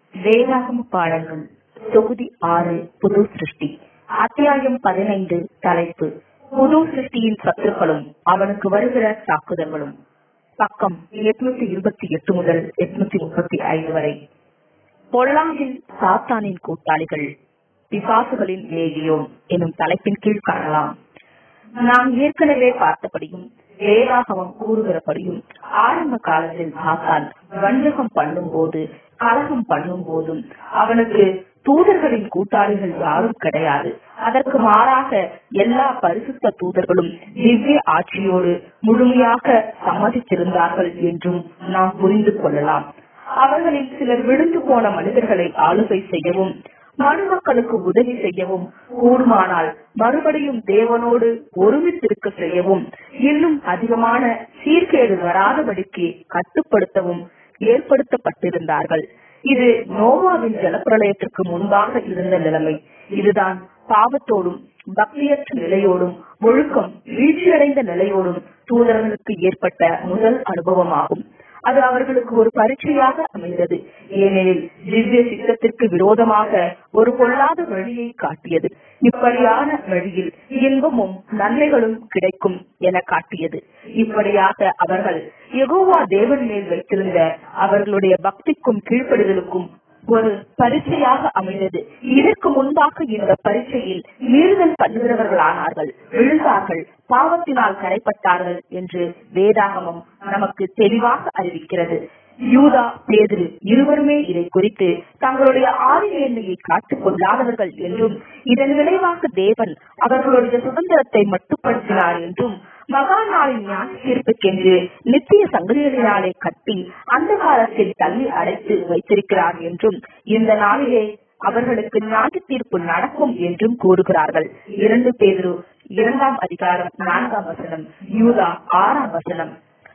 வேதாகம பாடங்கள் தொகுதி ஆறு புது சிருஷ்டி அத்தியாயம் பதினைந்து தலைப்பு புது சிருஷ்டியின் சத்துருக்களும் அவனுக்கு வருகிற தாக்குதல்களும் பக்கம் எட்நூத்தி இருபத்தி எட்டு முதல் எட்நூத்தி முப்பத்தி ஐந்து வரை பொல்லாங்கில் சாத்தானின் கூட்டாளிகள் பிசாசுகளின் லேகியோன் எனும் தலைப்பின் கீழ் காணலாம் நாம் ஏற்கனவே பார்த்தபடியும் வேதாகமம் கூறுகிறபடியும் ஆரம்ப காலத்தில் சாத்தான் வஞ்சகம் பண்ணும் போது கலகம் பண்ணும் போதும் அவனுக்கு தூதர்களின் கூட்டாளிகள் யாரும் கிடையாது அதற்கு மாறாக எல்லா பரிசுத்த தூதர்களும் திவ்ய ஆட்சியோடு முழுமையாக சம்மதித்திருந்தார்கள் என்றும் நாம் புரிந்து கொள்ளலாம் அவர்களில் சிலர் விழுந்து போன மனிதர்களை ஆளுகை செய்யவும் மனுமக்களுக்கு உதவி செய்யவும் கூடுமானால் மறுபடியும் தேவனோடு ஒருமித்திருக்க செய்யவும் இன்னும் அதிகமான சீர்கேடு வராதபடிக்கு கட்டுப்படுத்தவும் ஏற்படுத்தப்பட்டிருந்தார்கள் இது நோவாவின் ஜலப்பிரளயத்திற்கு முன்பாக இருந்த நிலைமை இதுதான் பாவத்தோடும் பக்தியற்ற நிலையோடும் ஒழுக்கம் வீழ்ச்சியடைந்த நிலையோடும் தூதர்களுக்கு ஏற்பட்ட முதல் அனுபவமாகும் அது அவர்களுக்கு ஒரு பரீட்சையாக அமைந்தது ஏனெனில் திவ்ய சித்தத்திற்கு விரோதமாக ஒரு பொல்லாத வழியை காட்டியது இப்படியான வழியில் இன்பமும் நன்மைகளும் கிடைக்கும் என காட்டியது இப்படியாக அவர்கள் யெகோவா தேவன் மேல் வைத்திருந்த அவர்களுடைய பக்திக்கும் கீழ்ப்படிதலுக்கும் ஒரு பரீட்சையாக அமைந்தது இதற்கு முன்பாக இந்த பரீட்சையில் மீறுதல் பண்ணுகிறவர்களானார்கள் விழுந்தார்கள் பாவத்தினால் கரைப்பட்டார்கள் என்று வேதாகமம் நமக்கு தெளிவாக அறிவிக்கிறது யூதா பேதிரு இருவருமே இதை குறித்து தங்களுடைய ஆதிவேண்மையை காட்டுக் கொள்ளாதவர்கள் என்றும் இதன் விளைவாக தேவன் அவர்களுடைய சுதந்திரத்தை மட்டுப்படுத்தினார் என்றும் மகா நாளின் ஞான தீர்ப்புக்கென்று நித்திய சங்கிலிகளினாலே கட்டி அந்த காலத்தில் தள்ளி அடைத்து வைத்திருக்கிறார் என்றும் இந்த நாளிலே அவர்களுக்கு ஞான தீர்ப்பு நடக்கும் என்றும் கூறுகிறார்கள் இரண்டு பேரு இரண்டாம் அதிகாரம் நான்காம் வசனம் யூதா ஆறாம் வசனம்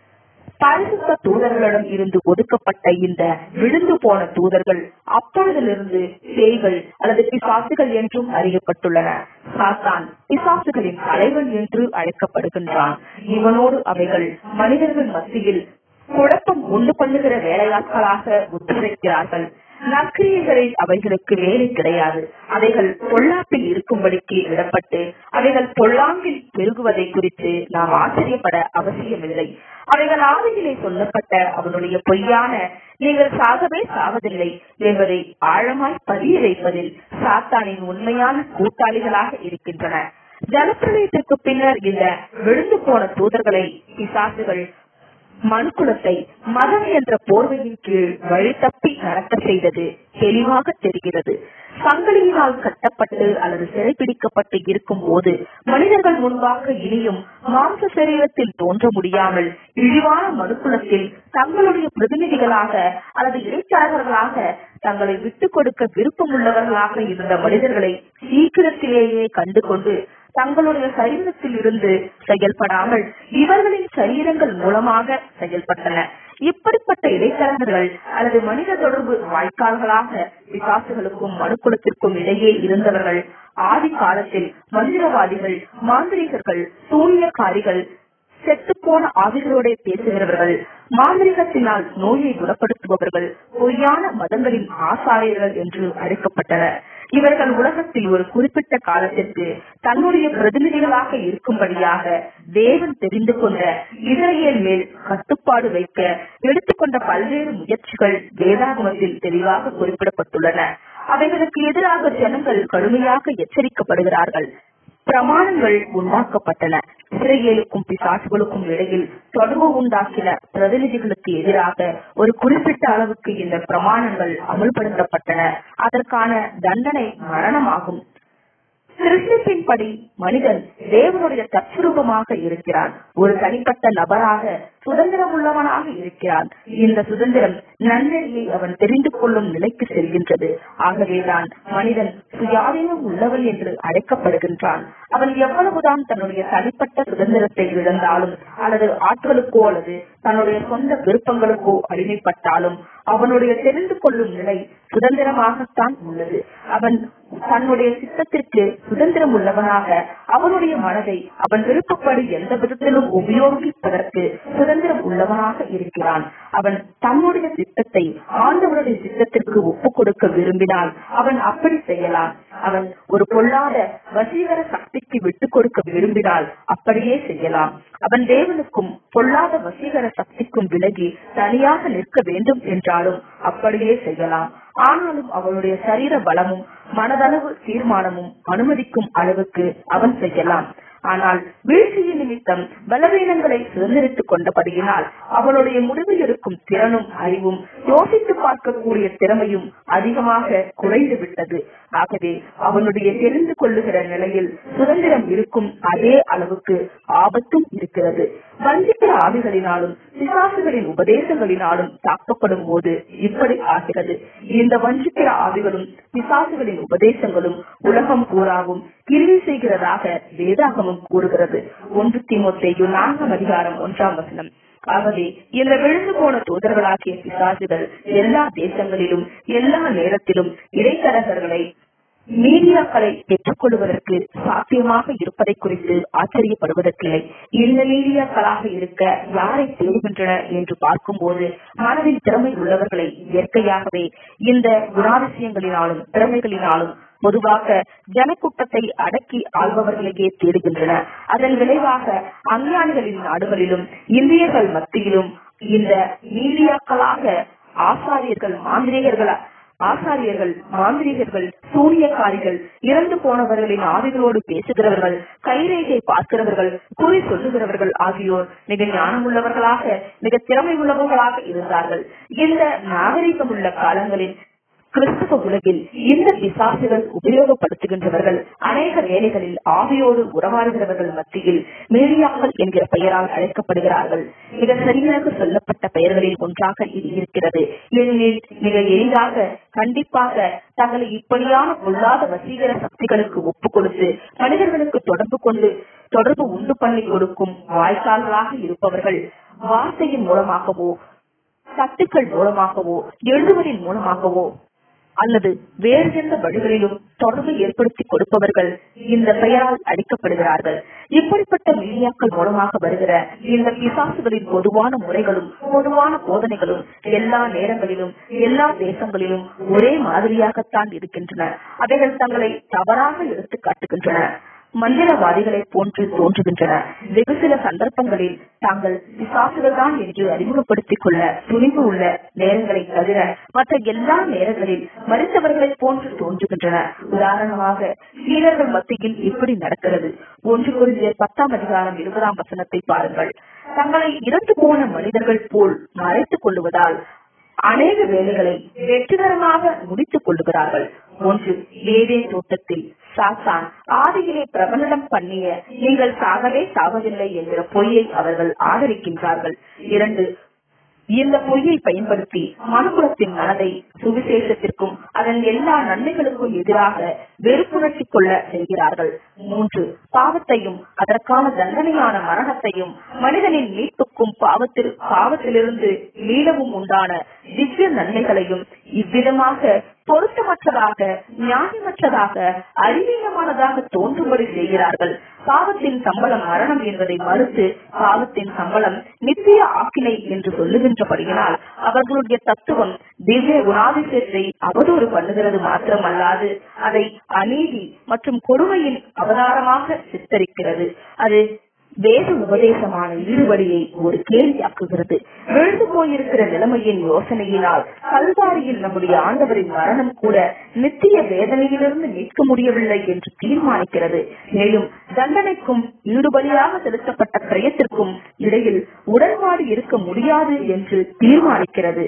பரிசுத்த தூதர்களிடம் இருந்து ஒதுக்கப்பட்ட இந்த விழுந்து போன தூதர்கள் அப்பொழுதிலிருந்து பேய்கள் அல்லது பிசாசுகள் என்றும் அறியப்பட்டுள்ளன சாத்தான் பிசாசுகளின் தலைவன் என்று அழைக்கப்படுகின்றான் இவனோடு அவைகள் மனிதர்கள் மத்தியில் குழப்பம் உண்டு பண்ணுகிற வேலையாட்களாக ஒத்துழைக்கிறார்கள் நற்கிரியைகளில் அவைகளுக்கு வேலை கிடையாது அவைகள் பொல்லாப்பில் இருக்கும்படிக்கு விடப்பட்டு அவைகள் பொல்லாங்கில் பெருகுவதை குறித்து நாம் ஆச்சரியப்பட அவசியமில்லை அவைகள் ஆவியிலே சொல்லப்பட்ட அவனுடைய பொய்யான நீங்கள் சாகவே சாவதில்லை என்பதை ஆழமாய் பதிய வைப்பதில் சாத்தானின் உண்மையான கூட்டாளிகளாக இருக்கின்றன ஜலப்பிரளயத்திற்கு பின்னர் இந்த விழுந்து போன தூதர்களை பிசாசுகள் மனுக்குலத்தை மதம் என்ற போர்வையின் கீழ் வழி தப்பி நடக்க செய்தது தெளிவாக தெரிகிறது சங்கிலியினால் கட்டப்பட்டு அல்லது சிறைப்பிடிக்கப்பட்டு இருக்கும் போது மனிதர்கள் முன்பாக இனியும் மாம்ச சரீரத்தில் தோன்ற முடியாமல் இழிவான மனுக்குலத்தில் தங்களுடைய பிரதிநிதிகளாக அல்லது இடைச்சாளர்களாக தங்களை விட்டுக் கொடுக்க விருப்பம் உள்ளவர்களாக இருந்த மனிதர்களை சீக்கிரத்திலேயே கண்டு கொண்டு தங்களுடைய சரீரத்தில் இருந்து செயல்படாமல் இவர்களின் சரீரங்கள் மூலமாக செயல்பட்டன இப்படிப்பட்ட இடைத்தரகர்கள் அல்லது மனித தொடர்பு வாய்க்கால்களாக விகாசுகளுக்கும் மனுக்குலத்திற்கும் இடையே இருந்தவர்கள் ஆதி காலத்தில் மந்திரவாதிகள் மாந்திரிகர்கள் சூனியக்காரிகள் செத்துப்போன ஆவிகளோட பேசுகிறவர்கள் மாந்திரிகத்தினால் நோயை குணப்படுத்துபவர்கள் பொய்யான மதங்களின் ஆசாரியர்கள் என்று அழைக்கப்பட்டனர் இவர்கள் உலகத்தில் ஒரு குறிப்பிட்ட காலத்திற்கு தன்னுடைய பிரதிநிதிகளாக இருக்கும்படியாக தேவன் தெரிந்து கொண்ட இஸ்ரேல் மேல் கட்டுப்பாடு வைக்க எடுத்துக்கொண்ட பல்வேறு முயற்சிகள் வேதாகமத்தில் தெளிவாக குறிப்பிடப்பட்டுள்ளன அவைகளுக்கு எதிராக ஜனங்கள் கடுமையாக எச்சரிக்கப்படுகிறார்கள் பிரமாணங்கள் உண்டாக்கப்பட்டன இஸ்ரேலுக்கும் பிசாசுகளுக்கும் இடையில் தொடர்பு உண்டாக்கின பிரதிநிதிகளுக்கு எதிராக ஒரு குறிப்பிட்ட அளவுக்கு இந்த பிரமாணங்கள் அமல்படுத்தப்பட்டன அதற்கான தண்டனை மரணமாகும் சிருஷ்டிப்பின்படி மனிதன் தேவனுடைய தற்சுரூபமாக இருக்கிறான் ஒரு தனிப்பட்ட நபராக சுதந்திரம் உள்ளவனாக இருக்கிறான் இந்த சுதந்திரம் நன்னெறியை அவன் தெரிந்து கொள்ளும் நிலைக்கு செல்கின்றது ஆகவேதான் மனிதன் சுயாதீனம் உள்ளவன் என்று அழைக்கப்படுகின்றான் அவன் எவ்வளவுதான் தன்னுடைய தனிப்பட்ட சுதந்திரத்தை இழந்தாலும் அல்லது ஆட்களுக்கோ அல்லது தன்னுடைய சொந்த விருப்பங்களுக்கோ அடிமைப்பட்டாலும் அவனுடைய தெரிந்து கொள்ளும் நிலை சுதந்திரமாகத்தான் உள்ளது அவன் தன்னுடைய சித்தத்திற்கு சுதந்திரம் உள்ளவனாக அவனுடைய மனதை அவன் விருப்பப்படி எந்த விதத்திலும் உபயோகிப்பதற்கு சுதந்திரம் உள்ளவனாக இருக்கிறான் அவன் தன்னுடைய சித்தத்தை ஆண்டவருடைய சித்தத்திற்கு ஒப்புக் கொடுக்க விரும்பினால் அவன் அப்படி செய்யலாம் அவன் ஒரு பொல்லாத வசீகர சக்திக்கு விட்டுக் கொடுக்க விரும்பினால் அப்படியே செய்யலாம் அவன் தேவனுக்கும் பொல்லாத வசீகர சக்திக்கும் விலகி தனியாக நிற்க வேண்டும் என்றாலும் அப்படியே செய்யலாம் ஆனாலும் அவனுடைய சரீர பலமும் மனதளவு தீர்மானமும் அனுமதிக்கும் அளவுக்கு அவன் செய்யலாம் ஆனால் வீழ்ச்சியின் நிமித்தம் பலவீனங்களை சுதந்திரித்துக் கொண்டபடியினால் அவனுடைய முடிவில் இருக்கும் திறனும் அறிவும் யோசித்து பார்க்கக்கூடிய திறமையும் அதிகமாக குறைந்து விட்டது ஆகவே அவனுடைய தெரிந்து கொள்ளுகிற நிலையில் சுதந்திரம் இருக்கும் அதே அளவுக்கு ஆபத்தும் இருக்கிறது வஞ்சிக்கிற ஆவிகளினாலும் பிசாசுகளின் உபதேசங்களினாலும் தாக்கப்படும் போது இப்படி ஆகிறது இந்த வஞ்சிக்கிற ஆவிகளும் பிசாசுகளின் உபதேசங்களும் உலகம் பூராவும் கிரியை செய்கிறதாக வேதாகமம் கூறுகிறது ஒன்று திமுத்தையு நான்காம் அதிகாரம் ஒன்றாம் வசனம் ஆகவே இந்த விழுந்து போன தூதர்களாகிய பிசாசுகள் எல்லா தேசங்களிலும் எல்லா நேரத்திலும் இடைத்தரகர்களை மீடியாக்களை பெற்றுக்கொள்வதற்கு சாத்தியமாக இருப்பதை குறித்து ஆச்சரியப்படுவதற்கில்லை இந்த மீடியாக்களாக இருக்க யாரை தேடுகின்றன என்று பார்க்கும்போது மனதில் திறமை உள்ளவர்களை இயற்கையாகவே இந்த குணாதிசயங்களினாலும் திறமைகளினாலும் பொதுவாக ஜனக்கூட்டத்தை அடக்கி ஆள்பவர்களையே தேடுகின்றன அதன் விளைவாக அஞ்ஞானிகளின் நாடுகளிலும் இந்தியர்கள் மத்தியிலும் இந்த மீடியாக்களாக ஆசாரியர்கள் மாந்திரிகர்கள் ஆசாரியர்கள் மாந்திரிகர்கள் சூனியக்காரிகள் இறந்து போனவர்களின் ஆவிகளோடு பேசுகிறவர்கள் கைரேகை பார்க்கிறவர்கள் குறி சொல்லுகிறவர்கள் ஆகியோர் மிக ஞானமுள்ளவர்களாக மிக திறமை உள்ளவர்களாக இருந்தார்கள் இந்த நாகரிகமுள்ள காலங்களில் கிறிஸ்தவ உலகில் இந்த பிசாசுகள் உபயோகப்படுத்துகின்றவர்கள் அநேக வேலைகளில் ஆவியோடு உறவாடுகிறவர்கள் மத்தியில் மீடியாக்கள் என்கிற பெயரால் அழைக்கப்படுகிறார்கள் மிக சரியாக சொல்லப்பட்ட பெயர்களில் ஒன்றாக இது இருக்கிறது ஏனெனில் மிக எளிதாக கண்டிப்பாக தங்களை இப்படியான பொல்லாத வசீகர சக்திகளுக்கு ஒப்புக் கொடுத்து மனிதர்களுக்கு தொடர்பு கொண்டு தொடர்பு உண்டு பண்ணி கொடுக்கும் வாய்க்கால்களாக இருப்பவர்கள் வார்த்தையின் மூலமாகவோ சத்துக்கள் மூலமாகவோ எழுதுவதின் மூலமாகவோ அல்லது வேறு எந்த வழிகளிலும் தொடர்பு ஏற்படுத்தி கொடுப்பவர்கள் இந்த பெயரால் அழைக்கப்படுகிறார்கள் இப்படிப்பட்ட மீடியாக்கள் மூலமாக வருகிற இந்த பிசாசுகளின் பொதுவான முறைகளும் பொதுவான போதனைகளும் எல்லா நேரங்களிலும் எல்லா தேசங்களிலும் ஒரே மாதிரியாகத்தான் இருக்கின்றன அவைகள் தங்களை தவறாக எடுத்து காட்டுகின்றன மந்திரவாதிகளை போன்று தோன்றுகின்றன வெகு சில சந்தர்ப்பங்களில் தாங்கள் பிசாசுகள் தான் என்று அறிமுகப்படுத்திக் கொள்ள துணிவு உள்ள நேரங்களை தவிர மற்ற எல்லா நேரங்களில் மறித்தவர்களை போன்று தோன்றுகின்றன உதாரணமாக சீனர்கள் மத்தியில் இப்படி நடக்கிறது ஒன்று குறிஞ்ச பத்தாம் அதிகாரம் இருபதாம் வசனத்தை பாருங்கள் தங்களை இறந்து போன மனிதர்கள் போல் மறைத்துக் கொள்ளுவதால் அநேக வேலைகளை வெற்றிகரமாக முடித்துக் கொள்ளுகிறார்கள் ஒன்று ஏதே தோட்டத்தில் சாத்தான் ஆதியிலே பிரபலம் பண்ணிய நீங்கள் சாகவே சாகவில்லை என்கிற பொய்யை அவர்கள் ஆதரிக்கின்றார்கள் இரண்டு இந்த பொய்யை பயன்படுத்தி மனுக்குலத்தின் மனதை சுவிசேஷத்திற்கும் அதன் எல்லா நன்மைகளுக்கும் எதிராக வெறுப்புணர்ச்சி கொள்ள செய்கிறார்கள் மூன்று பாவத்தையும் அதற்கான தண்டனையான மரணத்தையும் மனிதனின் மீட்புக்கும் பாவத்தில் பாவத்திலிருந்து மீளவும் உண்டான திவ்ய நன்மைகளையும் இவ்விதமாக பொருத்தமற்றதாக நியாயமற்றதாக அறிவீனமானதாக தோன்றும்படி செய்கிறார்கள் பாவத்தின் சம்பளம் மரணம் என்பதை மறுத்து பாவத்தின் சம்பளம் நித்திய ஆக்கினை என்று சொல்லுகின்றபடியினால் அவர்களுடைய தத்துவம் திவ்ய குணாதிசயத்தை அவதூறு பண்ணுகிறது மாத்திரமல்லாது அதை அநீதி மற்றும் கொடுமையின் அவதாரமாக சித்தரிக்கிறது அது வேத உபதேசமான ஈடுபடியை ஒரு கேள்வியாக்குகிறது விழுந்து போயிருக்கிற நிலைமையின் யோசனையினால் கல்வாரியில் நம்முடைய ஆண்டவரின் மரணம் கூட நித்திய வேதனையிலிருந்து மீட்க முடியவில்லை என்று தீர்மானிக்கிறது மேலும் தண்டனைக்கும் ஈடுபடியாக செலுத்தப்பட்ட கிரயத்திற்கும் இடையில் உடன்பாடு இருக்க முடியாது என்று தீர்மானிக்கிறது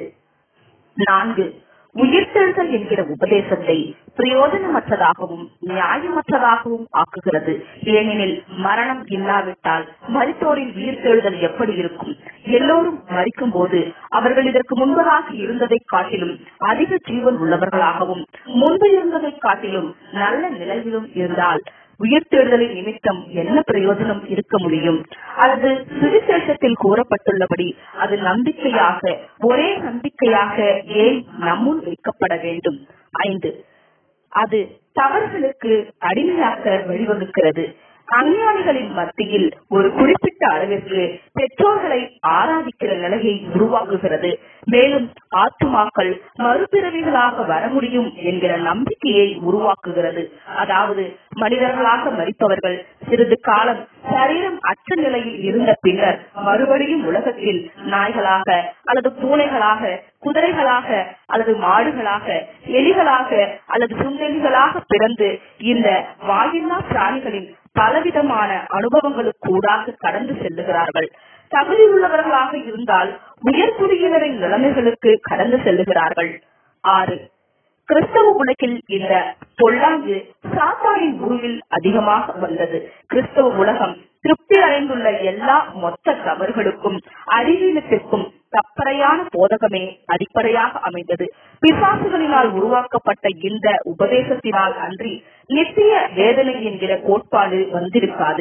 நான்கு உயிர்த்தெழுதல் என்கிற உபதேசத்தை பிரயோஜனமற்றதாகவும் நியாயமற்றதாகவும் ஆக்குகிறது ஏனெனில் மரணம் இல்லாவிட்டால் மரித்தோரின் உயிர்த்தெழுதல் எப்படி இருக்கும் எல்லோரும் மறிக்கும் போது அவர்கள் இதற்கு முன்பதாக இருந்ததை காட்டிலும் அதிக ஜீவன் உள்ளவர்களாகவும் முன்பு இருந்ததை காட்டிலும் நல்ல நிலையிலும் இருந்தால் உயிர்த்தெழுதலின் நிமித்தம் என்ன பிரயோஜனம் இருக்க முடியும் அது சுவிசேஷத்தில் கூறப்பட்டுள்ளபடி அது நம்பிக்கையாக ஒரே நம்பிக்கையாக ஏன் நம்முன் வைக்கப்பட வேண்டும் ஐந்து அது தவறுகளுக்கு அடிமையாக்க வழிவகுக்கிறது அஞ்ஞானிகளின் மத்தியில் ஒரு குறிப்பிட்ட அளவிற்கு பெற்றோர்களை ஆராதிக்கிற நிலையை உருவாக்குகிறது மேலும் ஆத்துமாக்கள் மறுபிறவிகளாக வர முடியும் என்கிற நம்பிக்கையை உருவாக்குகிறது அதாவது மனிதர்களாக மறிப்பவர்கள் சிறிது காலம் சரீரம் அற்ற நிலையில் இருந்த பின்னர் மறுபடியும் உலகத்தில் நாய்களாக அல்லது பூனைகளாக குதிரைகளாக அல்லது மாடுகளாக எலிகளாக அல்லது சுண்டெலிகளாக பிறந்து இந்த வாயில்லா பிராணிகளின் பலவிதமான அனுபவங்களுக்கூடாக கடந்து செல்லுகிறார்கள் தகுதி உள்ளவர்களாக இருந்தால் உயர்குடியினரின் நிலைமைகளுக்கு கடந்து செல்லுகிறார்கள் ஆறு கிறிஸ்தவ உலகில் இந்த பொல்லாங்கு சாத்தானின் உருவில் அதிகமாக வந்தது கிறிஸ்தவ உலகம் திருப்தி அடைந்துள்ள எல்லா மொத்த தவறுகளுக்கும் அறிவீனத்திற்கும் தப்பறையான போதகமே அடிப்படையாக அமைந்தது பிசாசுகளினால் உருவாக்கப்பட்ட இந்த உபதேசத்தினால் அன்றி நித்திய வேதனை என்கிற கோட்பாடு வந்திருக்காது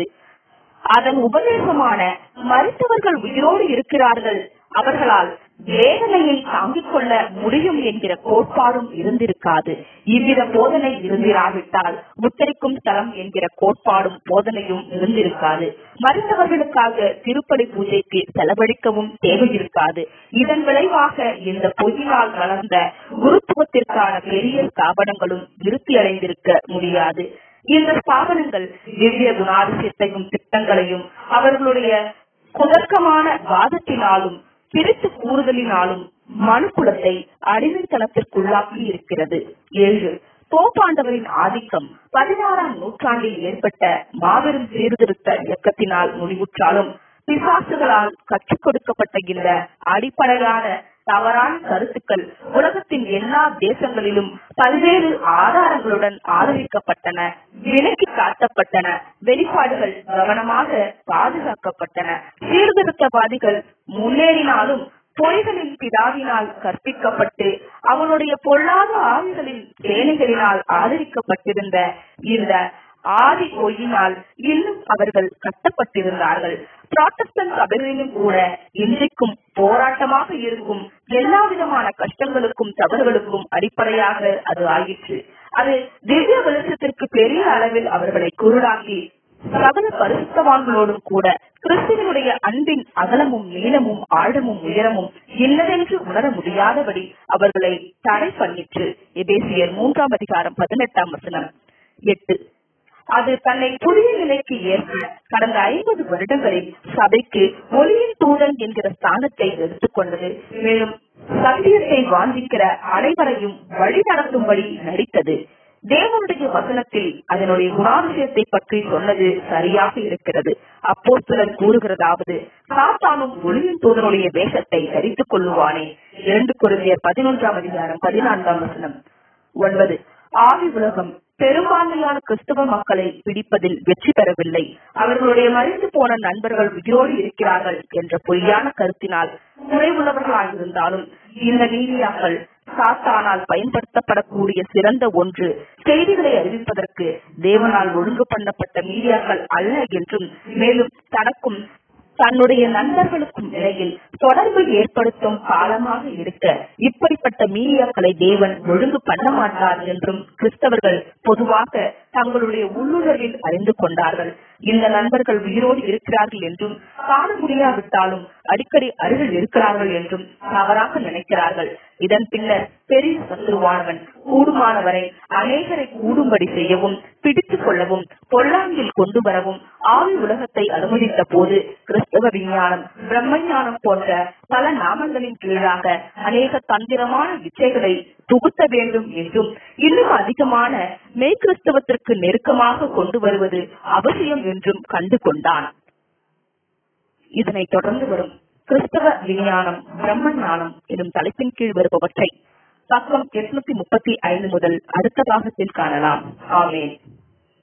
அதன் உபதேசமான மருத்துவர்கள் உயிரோடு இருக்கிறார்கள் அவர்களால் வேதனையை தாங்கிக் கொள்ள முடியும் என்கிற கோட்பாடும் இருந்திருக்காது இவ்வித போதனை இருந்திராவிட்டால் உத்தரிக்கும் ஸ்தலம் என்கிற கோட்பாடும் போதனையும் இருந்திருக்காது மருத்துவர்களுக்காக திருப்படி பூஜைக்கு செலவழிக்கவும் தேவையிருக்காது இதன் விளைவாக இந்த பொய்யினால் வளர்ந்த குருத்துவத்திற்கான பெரிய ஸ்தாபனங்களும் விருத்தி அடைந்திருக்க முடியாது இந்த ஸ்தாபனங்கள் திவ்ய குணாதிசயத்தையும் திட்டங்களையும் அவர்களுடைய குதர்க்கமான வாதத்தினாலும் பிரித்து கூறுதலினாலும் மனுக்குலத்தை அடிமைத்தனத்திற்குள்ளாக்கி இருக்கிறது ஏழு போப்பாண்டவரின் ஆதிக்கம் பதினாறாம் நூற்றாண்டில் ஏற்பட்ட மாபெரும் சீர்திருத்த இயக்கத்தினால் முடிவுற்றாலும் பிசாசுகளால் கற்றுக் கொடுக்கப்பட்ட இந்த அடிப்படையான தவறான கருத்துக்கள் உலகத்தின் எல்லா தேசங்களிலும் பல்வேறு ஆதாரங்களுடன் ஆதரிக்கப்பட்டன விலக்கி காட்டப்பட்டன வெளிப்பாடுகள் கவனமாக பாதுகாக்கப்பட்டன சீர்திருத்தவாதிகள் முன்னேறினாலும் பொய்களின் பிதாவினால் கற்பிக்கப்பட்டு அவனுடைய பொல்லாத ஆவிகளின் சேனைகளினால் ஆதரிக்கப்பட்டிருந்த இந்த ஆதி பொய்யினால் இன்னும் அவர்கள் கட்டப்பட்டிருந்தார்கள் புராட்டஸ்டன்ட் சபைகளிலும் கூட இன்றைக்கும் போராட்டமாக இருக்கும் எல்லா விதமான கஷ்டங்களுக்கும் தவறுகளுக்கும் அடிப்படையாக அது ஆயிற்று அது திவ்ய வெளிச்சத்திற்கு பெரிய அளவில் அவர்களை குருடாக்கி சகல பரிசுத்தவான்களோடும் கூட கிறிஸ்துவனுடைய அன்பின் அகலமும் நீளமும் ஆழமும் உயரமும் இன்னதென்று உணர முடியாதபடி அவர்களை தடை பண்ணிற்று எபேசியர் மூன்றாம் அதிகாரம் பதினெட்டாம் வசனம் எட்டு அது தன்னை புதிய நிலைக்கு ஏற்ப கடந்த ஐம்பது வருடங்களில் சபைக்கு ஒளியின் தூதன் என்கிற ஸ்தானத்தை எடுத்துக்கொண்டது மேலும் சத்தியத்தை வாஞ்சிக்கிற அனைவரையும் வழி நடத்தும்படி நடித்தது தேவனுடைய வசனத்தில் அதனுடைய குணாதிசயத்தை பற்றி சொன்னது சரியாக இருக்கிறது அப்போ சிலர் கூறுகிறதாவது சாத்தானும் ஒளியின் தூதனுடைய வேஷத்தை தரித்துக் கொள்ளுவானே இரண்டு குருந்தியர் பதினொன்றாம் அதிகாரம் பதினான்காம் வசனம் ஒன்பது ஆவி உலகம் பெரும்பான்மையான கிறிஸ்தவ மக்களை பிடிப்பதில் வெற்றி பெறவில்லை அவர்களுடைய மறைந்து போன நண்பர்கள் உயிரோடு இருக்கிறார்கள் என்ற பொய்யான கருத்தினால் குறைவுள்ளவர்களாயிருந்தாலும் இந்த மீடியாக்கள் சாத்தானால் பயன்படுத்தப்படக்கூடிய சிறந்த ஒன்று செய்திகளை அறிவிப்பதற்கு தேவனால் ஒழுங்கு பண்ணப்பட்ட மீடியாக்கள் அல்ல என்றும் மேலும் தனக்கும் தன்னுடைய நண்பர்களுக்கும் இடையில் தொடர்பு ஏற்படுத்தும் காலமாக இருக்க இப்படிப்பட்ட மீடியாக்களை தேவன் ஒழுங்கு பண்ண மாட்டார் என்றும் கிறிஸ்தவர்கள் பொதுவாக தங்களுடைய உள்ளுணர்வில் அறிந்து கொண்டார்கள் இந்த நண்பர்கள் உயிரோடு இருக்கிறார்கள் என்றும் காண முடியாவிட்டாலும் அடிக்கடி அருகில் இருக்கிறார்கள் என்றும் தவறாக நினைக்கிறார்கள் இதன் பின்னர் பெரிய சத்துருவானவன் கூடுமானவரை அநேகரை கூடும்படி செய்யவும் பிடித்துக் கொள்ளவும் பொல்லாங்கில் கொண்டு வரவும் ஆவி உலகத்தை அனுமதித்த போது கிறிஸ்தவ விஞ்ஞானம் பிரம்மஞானம் போன்ற பல நாமங்களின் கீழாக அநேக தந்திரமான இச்சைகளை புகுத்த வேண்டும் என்றும் இன்னும் அதிகமான மெய்கிறிஸ்தவத்திற்கு நெருக்கமாக கொண்டு வருவது அவசியம் என்றும் கண்டு கொண்டான் இதனைத் தொடர்ந்து வரும் கிறிஸ்தவ விஞ்ஞானம் பிரம்ம ஞானம் எனும் தலைப்பின் கீழ் வருபவற்றை பக்கம் எட்நூத்தி முப்பத்தி ஐந்து முதல் அடுத்த பாகத்தில் காணலாம் ஆமேன்